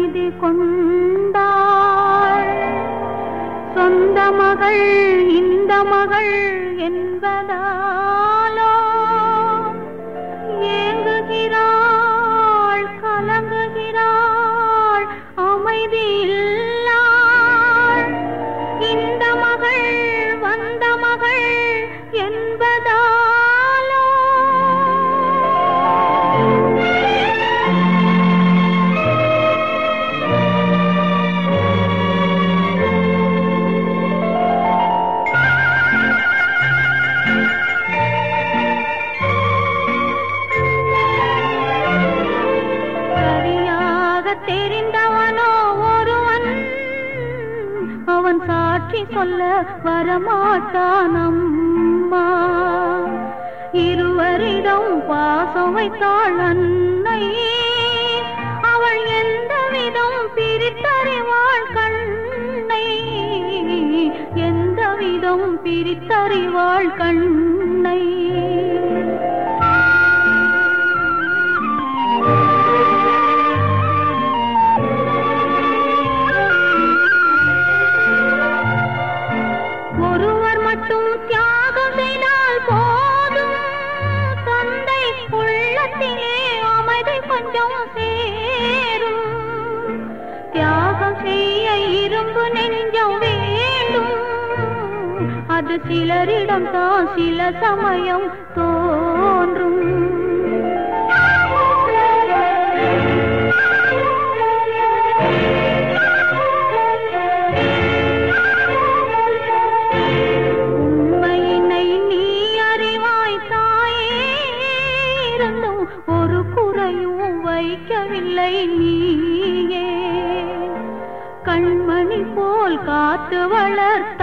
அமைதி கொண்டாள் சொந்த மகள் இந்த மகள் என்பதாலோ ஏங்குகிறாள் கலங்குகிறாள் அமைதி இல்லாள் இந்த மகள் வந்த மகள் என்பதாலோ சரியாக தெரிந்தவனோ ஒருவன் அவன் சாட்சி சொல்ல வரமாட்டான் அம்மா இருவரிடம் பாசம் வைத்தாள் அன்னை அவள் எந்த விதம் பிரித்தறிவாள் கண்ணை எந்த விதம் பிரித்தறிவாள் கண்ணை ஒருவர் மட்டும் தியாகம் செய்தால் போதும் தந்தை உள்ளத்திலே அமைதி கொஞ்சம் சேரும் தியாகம் செய்ய இரும்பு நெஞ்சம் வேண்டும் அது சிலரிடம் தான் சில சமயம் தோன்றும் உண்மையினை நீ அறிவாய் தாயே இருந்தும் ஒரு குறையும் வைக்கவில்லை நீயே கண்மணி போல் காத்து வளர்த்த